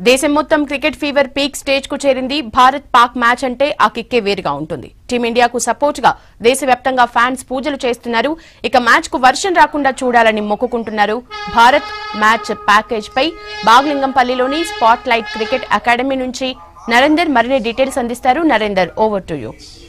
దేశం మొత్తం cricket fever peak stage కు చేరింది భారత్ పాక్ మ్యాచ్ అంటే ఆ కిక్కే వేరుగా ఉంటుంది టీమిండియాకు సపోర్ట్ గా దేశవ్యాప్తంగా ఫ్యాన్స్ పూజలు చేస్తున్నారు ఇక మ్యాచ్ కు వర్షం రాకుండా చూడాలని మొక్కుకుంటున్నారు భారత్ మ్యాచ్ ప్యాకేజ్ పై బాగ్లింగంపల్లిలోని స్పాట్ లైట్ క్రికెట్ అకాడమీ నుంచి నరేందర్ మరిన్ని డీటెయిల్స్ అందిస్తారు నరేందర్ ఓవర్ టు యూ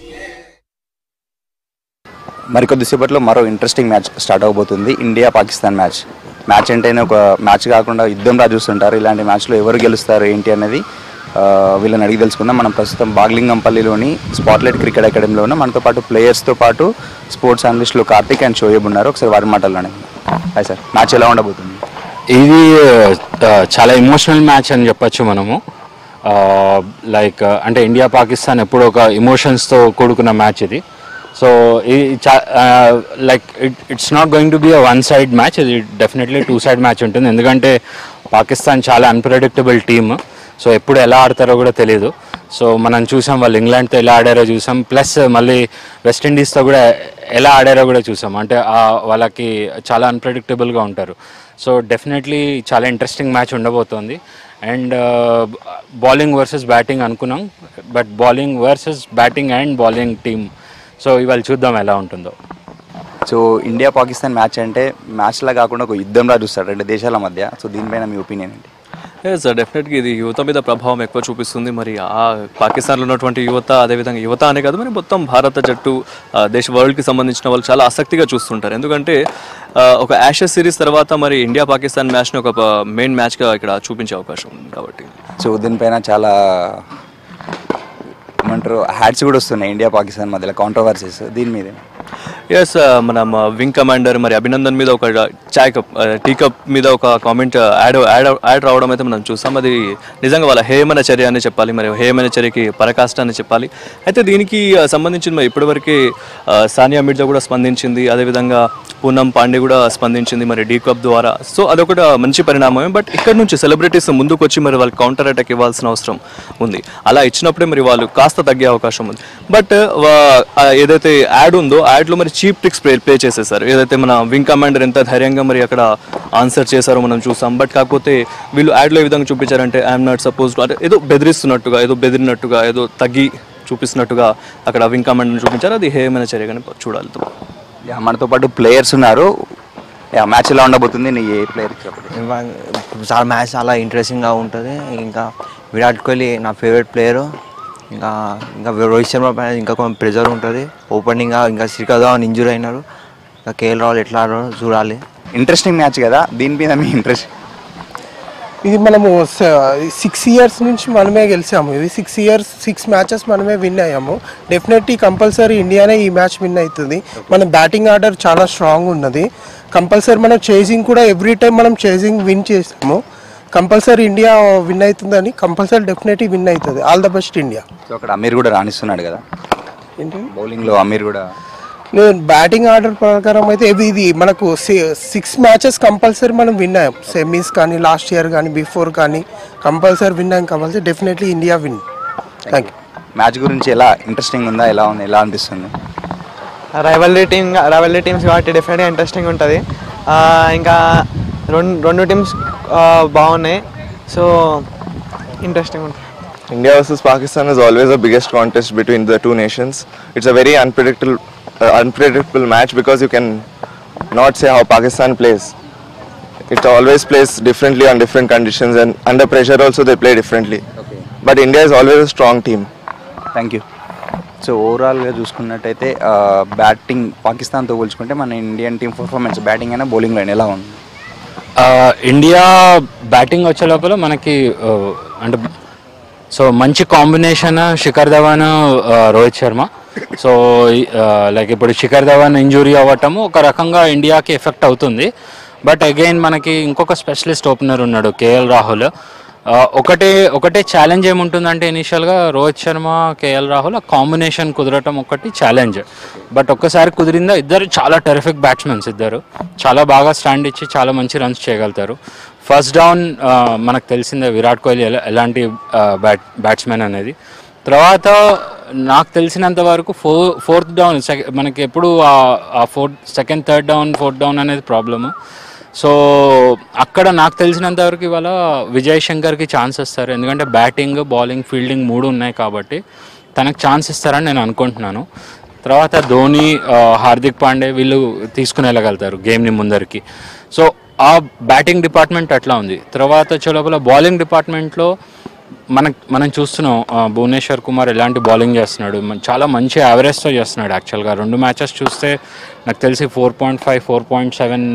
మరికొద్దిసేపట్లో మరో ఇంట్రెస్టింగ్ మ్యాచ్ స్టార్ట్ అవబోతుంది ఇండియా పాకిస్తాన్ మ్యాచ్ మ్యాచ్ అంటేనే ఒక మ్యాచ్ కాకుండా యుద్ధంలా చూస్తుంటారు ఇలాంటి మ్యాచ్లో ఎవరు గెలుస్తారు ఏంటి అనేది ఆ, వీళ్ళని అడిగి తెలుసుకుందాం మనం ప్రస్తుతం బాగ్లింగంపల్లిలోని స్పాట్లైట్ క్రికెట్ అకాడమీలో ఉన్న మనతో పాటు ప్లేయర్స్తో పాటు స్పోర్ట్స్ అనలిస్టులు కార్తిక్ అండ్ షోయబ్ ఉన్నారు ఒకసారి వారి మాటల్లోనే హాయ్ సార్ మ్యాచ్ ఎలా ఉండబోతుంది ఇది ఆ, చాలా ఎమోషనల్ మ్యాచ్ అని చెప్పొచ్చు మనము లైక్ అంటే ఇండియా పాకిస్తాన్ ఎప్పుడు ఒక ఎమోషన్స్తో కూడుకున్న మ్యాచ్ ఇది సో ఇది like it it's not going to be a one side match ఇది డెఫినెట్లీ టూ సైడ్ మ్యాచ్ ఉంటుంది ఎందుకంటే పాకిస్తాన్ చాలా అన్ప్రెడిక్టబుల్ టీమ్ సో ఎప్పుడు ఎలా ఆడతారో కూడా తెలియదు సో మనం చూసాం వాళ్ళు ఇంగ్లాండ్తో ఎలా ఆడారో చూసాం ప్లస్ మళ్ళీ వెస్టిండీస్తో కూడా ఎలా ఆడారో కూడా చూసాం అంటే ఆ వాళ్ళకి చాలా అన్ప్రెడిక్టబుల్గా ఉంటారు సో డెఫినెట్లీ చాలా ఇంట్రెస్టింగ్ మ్యాచ్ ఉండబోతోంది అండ్ బౌలింగ్ వర్సెస్ బ్యాటింగ్ అనుకున్నాం but bowling versus batting and bowling team so ఇవాళ చూద్దాం ఎలా ఉంటుందో సో ఇండియా పాకిస్తాన్ మ్యాచ్ అంటే మ్యాచ్లా కాకుండా ఒక యుద్ధంలా చూస్తారు రెండు దేశాల మధ్య సో దీనిపైన మీ ఒపీనియన్ ఏంటి సార్ డెఫినెట్గా ఇది యువత మీద ప్రభావం ఎక్కువ చూపిస్తుంది మరి ఆ పాకిస్తాన్లో ఉన్నటువంటి యువత అదేవిధంగా యువత అనే కాదు మరి మొత్తం భారత జట్టు ఆ, దేశ వరల్డ్కి సంబంధించిన వాళ్ళు చాలా ఆసక్తిగా చూస్తుంటారు ఎందుకంటే ఆ, ఒక యాషెస్ సిరీస్ తర్వాత మరి ఇండియా పాకిస్తాన్ మ్యాచ్ని ఒక మెయిన్ మ్యాచ్గా ఇక్కడ చూపించే అవకాశం ఉంది కాబట్టి సో దీనిపైన చాలా ఏమంటారు హ్యాట్స్ కూడా వస్తున్నాయి ఇండియా పాకిస్తాన్ మధ్యలో కాంట్రవర్సీస్ దీని మీద ఎస్ మనం వింగ్ కమాండర్ మరి అభినందన్ మీద ఒక చాయ్ కప్ టీ కప్ మీద ఒక కామెంట్ యాడ్ యాడ్ యాడ్ రావడం అయితే మనం చూసాం అది నిజంగా వాళ్ళ హేయమైన చర్య అని చెప్పాలి మరి హేయమైన చర్యకి పరకాష్ట అని చెప్పాలి అయితే దీనికి ఆ, సంబంధించిన మరి ఇప్పటివరకు ఆ, సానియా మిర్జా కూడా స్పందించింది అదేవిధంగా పూనం పాండే కూడా స్పందించింది మరి డీ కప్ ద్వారా సో అదొకటి మంచి పరిణామమే బట్ ఇక్కడ నుంచి సెలబ్రిటీస్ ముందుకు వచ్చి మరి వాళ్ళు కౌంటర్ అటాక్ ఇవ్వాల్సిన అవసరం ఉంది అలా ఇచ్చినప్పుడే మరి వాళ్ళు కాస్త తగ్గే అవకాశం ఉంది బట్ ఏదైతే యాడ్ ఉందో యాడ్లో మరి చీప్ ట్రిక్స్ ప్లే ప్లే చేసేసారు ఏదైతే మన వింగ్ కమాండర్ ఎంత ధైర్యంగా మరి అక్కడ ఆన్సర్ చేశారో మనం చూసాం బట్ కాకపోతే వీళ్ళు యాడ్లో ఏ విధంగా చూపించారంటే ఐఎమ్ నాట్ సపోజ్ అంటే ఏదో బెదిరిస్తున్నట్టుగా ఏదో బెదిరినట్టుగా ఏదో తగ్గి చూపిస్తున్నట్టుగా అక్కడ వింగ్ కమాండర్ని చూపించారు అది హేయమైన చర్యగానే చూడాలి యా, మనతో పాటు ప్లేయర్స్ ఉన్నారు యా, మ్యాచ్ ఎలా ఉండబోతుంది నీ ఏ ప్లేయర్ ఇవా- ఇప్పుడు చాలా మ్యాచ్ చాలా ఇంట్రెస్టింగ్గా ఉంటుంది ఇంకా విరాట్ కోహ్లీ నా ఫేవరెట్ ప్లేయరు ఇంకా ఇంకా రోహిత్ శర్మ పైన ఇంకా కొంచెం ప్రెజర్ ఉంటుంది ఓపెనింగ్గా ఇంకా శ్రీకర్ ధవన్ ఇంజూర్ అయినారు ఇంకా కేఎల్ రాహుల్ ఎట్లా ఆడారో చూడాలి ఇంట్రెస్టింగ్ మ్యాచ్ కదా దీని మీద మీ ఇంట్రెస్ట్ ఇది మనము సిక్స్ ఇయర్స్ నుంచి మనమే గెలిచాము ఇది సిక్స్ ఇయర్స్ సిక్స్ మ్యాచెస్ మనమే విన్ అయ్యాము డెఫినెట్లీ కంపల్సరీ ఇండియానే ఈ మ్యాచ్ విన్ అవుతుంది మన బ్యాటింగ్ ఆర్డర్ చాలా స్ట్రాంగ్ ఉన్నది కంపల్సరీ మనం చేసింగ్ కూడా ఎవ్రీ టైం మనం చేసింగ్ విన్ చేసాము కంపల్సరీ ఇండియా విన్ అవుతుందని కంపల్సరీ డెఫినెట్లీ విన్ అవుతుంది all the best India so అక్కడ అమీర్ కూడా రాణిస్తున్నాడు కదా ఏంటి బౌలింగ్లో అమీర్ కూడా నేను బ్యాటింగ్ ఆర్డర్ ప్రకారం అయితే ఇవి ఇది మనకు సిక్స్ మ్యాచెస్ కంపల్సరీ మనం విన్ అయ్యాం సెమీస్ కానీ లాస్ట్ ఇయర్ కానీ బిఫోర్ కానీ కంపల్సరీ విన్ అయ్యాం compulsory definitely India win thank you match గురించి ఎలా ఇంట్రెస్టింగ్ ఉందా ఎలా ఉంది ఎలా అనిపిస్తుంది రైవల్రీ టీమ్ రైవల్రీ టీమ్స్ కాబట్టి డెఫినెట్గా ఇంట్రెస్టింగ్ ఉంటుంది ఇంకా రెండు రెండు టీమ్స్ బాగున్నాయి సో ఇంట్రెస్టింగ్ ఉంటుంది India versus Pakistan is always the biggest contest between the two nations. It's a very unpredictable, uh, unpredictable match because you can not say how Pakistan plays. It always plays differently on different conditions, and under pressure also they play differently. But India is always a strong team. Thank you so ఓవరాల్గా చూసుకున్నట్టయితే batting పాకిస్తాన్తో పోల్చుకుంటే మన Indian team performance batting అయినా bowling అయినా ఎలా ఉంది ఆ, ఇండియా బ్యాటింగ్ వచ్చే లోపల మనకి ఆ, అంటే సో మంచి కాంబినేషన్ శిఖర్ ధవన్ ఆ, రోహిత్ శర్మ సో లైక్ ఇప్పుడు శిఖర్ ధవన్ ఇంజురీ అవ్వటము ఒక రకంగా ఇండియాకి ఎఫెక్ట్ అవుతుంది బట్ అగైన్ మనకి ఇంకొక స్పెషలిస్ట్ ఓపెనర్ ఉన్నాడు కేఎల్ రాహుల్ ఆ, ఒకటే ఒకటే ఛాలెంజ్ ఏముంటుందంటే ఇనీషియల్గా రోహిత్ శర్మ కేఎల్ రాహుల్ ఆ కాంబినేషన్ కుదరటం ఒకటి ఛాలెంజ్ బట్ ఒక్కసారి కుదిరిందా ఇద్దరు చాలా టెరిఫిక్ బ్యాట్స్మెన్స్ ఇద్దరు చాలా బాగా స్టాండ్ ఇచ్చి చాలా మంచి రన్స్ చేయగలుగుతారు ఫస్ట్ డౌన్ మనకు తెలిసిందే విరాట్ కోహ్లీ ఎలా ఎలాంటి బ్యాట్ బ్యాట్స్మెన్ అనేది తర్వాత నాకు తెలిసినంత వరకు ఫోర్ ఫోర్త్ డౌన్ మనకి ఎప్పుడు ఆ fourth second third down fourth down అనేది ప్రాబ్లము సో అక్కడ నాకు తెలిసినంత వరకు ఇవాళ విజయ్ శంకర్కి ఛాన్స్ ఇస్తారు ఎందుకంటే బ్యాటింగ్ బౌలింగ్ ఫీల్డింగ్ మూడు ఉన్నాయి కాబట్టి తనకు ఛాన్స్ ఇస్తారని నేను అనుకుంటున్నాను తర్వాత ధోని ఆ, హార్దిక్ పాండే వీళ్ళు తీసుకుని వెళ్ళగలుగుతారు గేమ్ని ముందరికి సో ఆ బ్యాటింగ్ డిపార్ట్మెంట్ అట్లా ఉంది తర్వాత వచ్చే లోపల బౌలింగ్ డిపార్ట్మెంట్లో మన మనం చూస్తున్నాం ఆ, భువనేశ్వర్ కుమార్ ఎలాంటి బౌలింగ్ చేస్తున్నాడు మన- చాలా మంచి యావరేజ్తో చేస్తున్నాడు యాక్చువల్గా రెండు మ్యాచెస్ చూస్తే నాకు తెలిసి four point five four point seven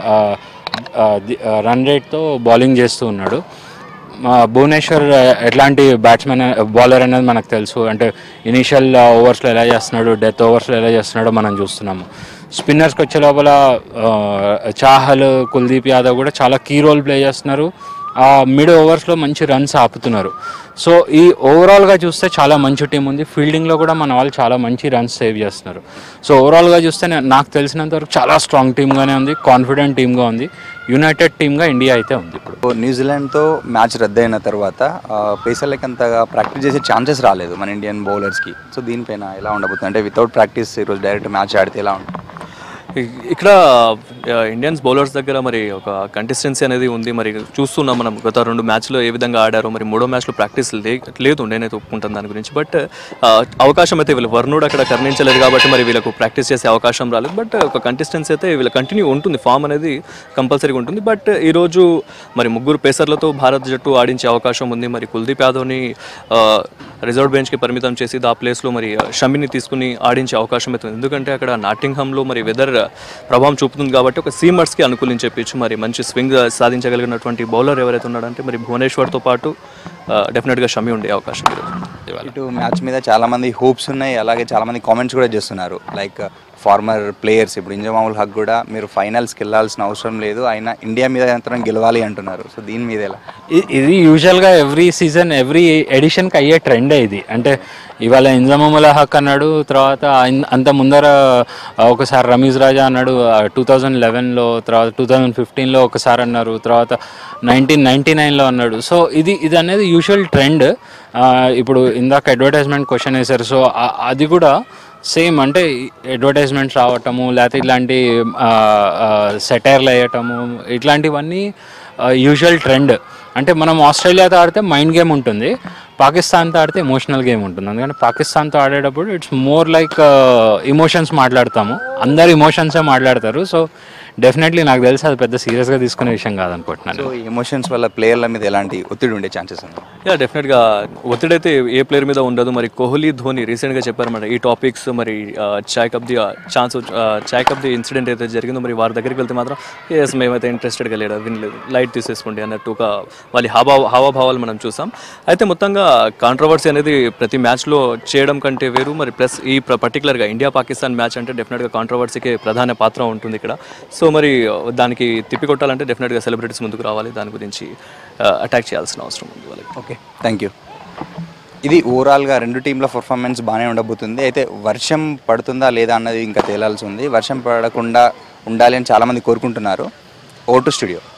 run రేట్తో బౌలింగ్ చేస్తూ ఉన్నాడు మా భువనేశ్వర్ ఆ, ఎట్లాంటి బ్యాట్స్మెన్ బౌలర్ అనేది మనకు తెలుసు అంటే ఇనీషియల్ ఓవర్స్లో ఎలా చేస్తున్నాడు డెత్ ఓవర్స్లో ఎలా చేస్తున్నాడో మనం చూస్తున్నాము స్పిన్నర్స్కి వచ్చే లోపల ఆ, చాహల్ కుల్దీప్ యాదవ్ కూడా చాలా కీ రోల్ ప్లే చేస్తున్నారు ఆ మిడ్ ఓవర్స్లో మంచి రన్స్ ఆపుతున్నారు సో ఈ ఓవరాల్గా చూస్తే చాలా మంచి టీం ఉంది ఫీల్డింగ్లో కూడా మన వాళ్ళు చాలా మంచి రన్స్ సేవ్ చేస్తున్నారు సో ఓవరాల్గా చూస్తే నే- నాకు తెలిసినంత వరకు చాలా స్ట్రాంగ్ టీమ్గానే ఉంది కాన్ఫిడెంట్ టీమ్గా ఉంది యునైటెడ్ టీమ్గా ఇండియా అయితే ఉంది ఇప్పుడు న్యూజిలాండ్తో మ్యాచ్ రద్దయిన తర్వాత ఆ, పేసర్లకి అంతగా ప్రాక్టీస్ చేసే ఛాన్సెస్ రాలేదు మన ఇండియన్ బౌలర్స్కి సో దీనిపైన ఎలా ఉండబోతుంది అంటే వితౌట్ ప్రాక్టీస్ ఈరోజు డైరెక్ట్ మ్యాచ్ ఆడితే ఎలా ఉంటుంది ఇ- ఇక్కడ ఆ, ఇండియన్స్ బౌలర్స్ దగ్గర మరి ఒక కంటెస్టెన్సీ అనేది ఉంది మరి చూస్తున్నాం మనం గత రెండు మ్యాచ్లో ఏ విధంగా ఆడారో మరి మూడో మ్యాచ్లో ప్రాక్టీస్ లే లేదు నేనైతే ఒప్పుకుంటాను దాని గురించి బట్ ఆ, అవకాశం అయితే వీళ్ళు వర్ణుడు అక్కడ కర్ణించలేదు కాబట్టి మరి వీళ్ళకు ప్రాక్టీస్ చేసే అవకాశం రాలేదు బట్ ఒక కంటెస్టెన్సీ అయితే వీళ్ళ కంటిన్యూ ఉంటుంది ఫామ్ అనేది కంపల్సరీగా ఉంటుంది బట్ ఈరోజు మరి ముగ్గురు పేసర్లతో భారత్ జట్టు ఆడించే అవకాశం ఉంది మరి కుల్దీప్ యాదవ్ని ఆ, రిజర్వ్ బెంచ్కి పరిమితం చేసి ఆ ప్లేస్లో మరి షమిని తీసుకుని ఆడించే అవకాశం అయితే ఉంది ఎందుకంటే అక్కడ నాటింగ్హామ్లో మరి వెదర్ ప్రభావం చూపుతుంది కాబట్టి ఒక సీమర్స్కి అనుకూలించి చెప్పచ్చు మరి మంచి స్వింగ్ సాధించగలిగినటువంటి బౌలర్ ఎవరైతే ఉన్నాడంటే మరి భువనేశ్వర్తో పాటు డెఫినెట్గా షమి ఉండే అవకాశం ఈరోజు ఇవాళ ఇటు మ్యాచ్ మీద చాలా మంది హోప్స్ ఉన్నాయి అలాగే చాలా మంది కామెంట్స్ కూడా చేస్తున్నారు లైక్ ఫార్మర్ ప్లేయర్స్ ఇప్పుడు ఇంజమాముల్ హక్ కూడా మీరు ఫైనల్స్కి వెళ్ళాల్సిన అవసరం లేదు అయినా ఇండియా మీద మాత్రం గెలవాలి అంటున్నారు సో దీని మీద ఎలా ఇ- ఇది యూజువల్గా ఎవ్రీ సీజన్ ఎవ్రీ ఎడిషన్కి అయ్యే ట్రెండే ఇది అంటే ఇవాళ ఇంజమముల హక్ అన్నాడు తర్వాత ఇన్- అంత ముందర ఆ, ఒకసారి రమీజ్ రాజా అన్నాడు టూ థౌజండ్ లెవెన్లో తర్వాత టూ థౌజండ్ ఫిఫ్టీన్లో ఒకసారి అన్నారు తర్వాత నైన్టీన్ నైంటీ నైన్లో అన్నాడు సో ఇది ఇది అనేది యూజువల్ ట్రెండ్ ఇప్పుడు ఇందాక అడ్వర్టైజ్మెంట్ క్వశ్చన్ వేశారు సో ఆ- అది కూడా సేమ్ అంటే అడ్వర్టైజ్మెంట్స్ రావటము లేకపోతే ఇలాంటి సెటైర్లు వేయటము ఇట్లాంటివన్నీ యూజువల్ ట్రెండ్ అంటే మనం ఆస్ట్రేలియాతో ఆడితే మైండ్ గేమ్ ఉంటుంది పాకిస్తాన్తో ఆడితే ఎమోషనల్ గేమ్ ఉంటుంది అందుకని పాకిస్తాన్తో ఆడేటప్పుడు ఇట్స్ మోర్ లైక్ ఇమోషన్స్ మాట్లాడతాము అందరు ఇమోషన్సే మాట్లాడతారు సో డెఫినెట్లీ నాకు తెలిసి అది పెద్ద సీరియస్గా తీసుకునే విషయం కాదనుకుంటున్నాను సో ఎమోషన్స్ వల్ల ప్లేయర్ల మీద ఎలాంటి ఒత్తిడి ఉండే ఛాన్సెస్ ఉన్నాయి యా డెఫినెట్గా ఒత్తిడి అయితే ఏ ప్లేయర్ మీద ఉండదు మరి కోహ్లీ ధోని రీసెంట్గా చెప్పారన్నమాట ఈ టాపిక్స్ మరి చాయ్ కప్ ది ఛాన్స్ చాయ్ కప్ ది ఇన్సిడెంట్ అయితే జరిగిందో మరి వారి దగ్గరికి వెళ్తే మాత్రం ఎస్ మేమైతే ఇంట్రెస్టెడ్గా లేడు వినలేదు లైట్ తీసేసుకోండి అన్నట్టు ఒక వాళ్ళ హావా హావభావాలు మనం చూసాం అయితే మొత్తంగా కాంట్రవర్సీ అనేది ప్రతి మ్యాచ్లో చేయడం కంటే వేరు మరి ప్లస్ ఈ పర్టికులర్గా ఇండియా పాకిస్తాన్ మ్యాచ్ అంటే డెఫినెట్గా కాంట్రవర్సీకి ప్రధాన పాత్ర ఉంటుంది ఇక్కడ సో మరి దానికి తిప్పికొట్టాలంటే డెఫినెట్గా సెలబ్రిటీస్ ముందుకు రావాలి దాని గురించి అటాక్ చేయాల్సిన అవసరం ఉంది వాళ్ళకి ఓకే థ్యాంక్ యూ ఇది ఓవరాల్గా రెండు టీంల పర్ఫార్మెన్స్ బాగానే ఉండబోతుంది అయితే వర్షం పడుతుందా లేదా అన్నది ఇంకా తేలాల్సి ఉంది వర్షం పడకుండా ఉండాలి అని చాలామంది కోరుకుంటున్నారు ఓటు స్టూడియో